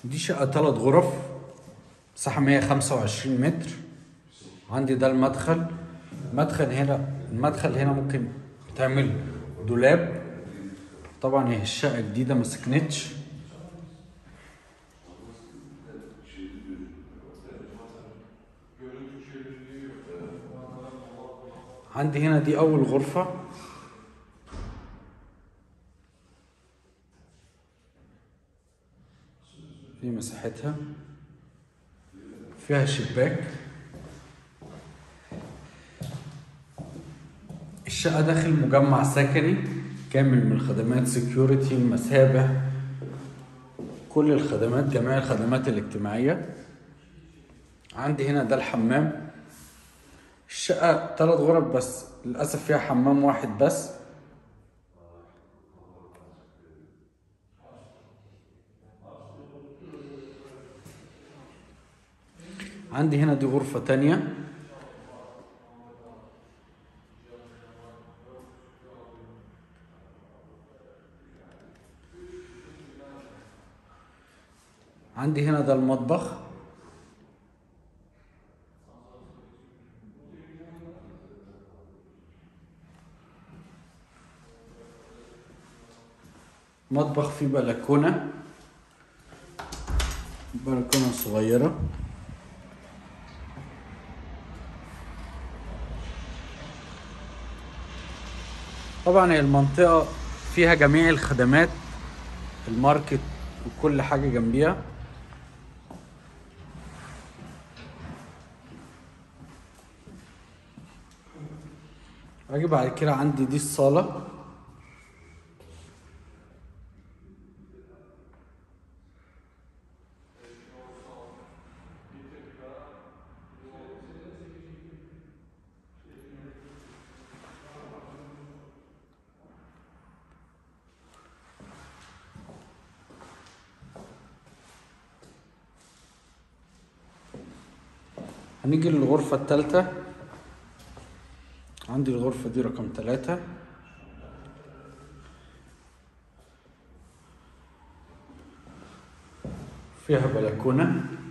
دي شقة تلات غرف مساحة 125 متر عندي ده المدخل المدخل هنا المدخل هنا ممكن تعمل دولاب طبعا هي الشقة جديدة ما سكنتش عندي هنا دي أول غرفة دي مساحتها فيها شباك الشقة داخل مجمع سكني كامل من خدمات سكيورتي مسابح كل الخدمات جميع الخدمات الاجتماعية عندي هنا ده الحمام الشقة تلات غرف بس للأسف فيها حمام واحد بس عندي هنا دي غرفة تانية عندي هنا ده المطبخ مطبخ فيه بلكونة بلكونة صغيرة طبعا هي المنطقة فيها جميع الخدمات الماركت وكل حاجة جنبيها اجي بعد كده عندي دي الصالة هنيجي للغرفة التالتة عندي الغرفة دي رقم تلاتة فيها بلكونة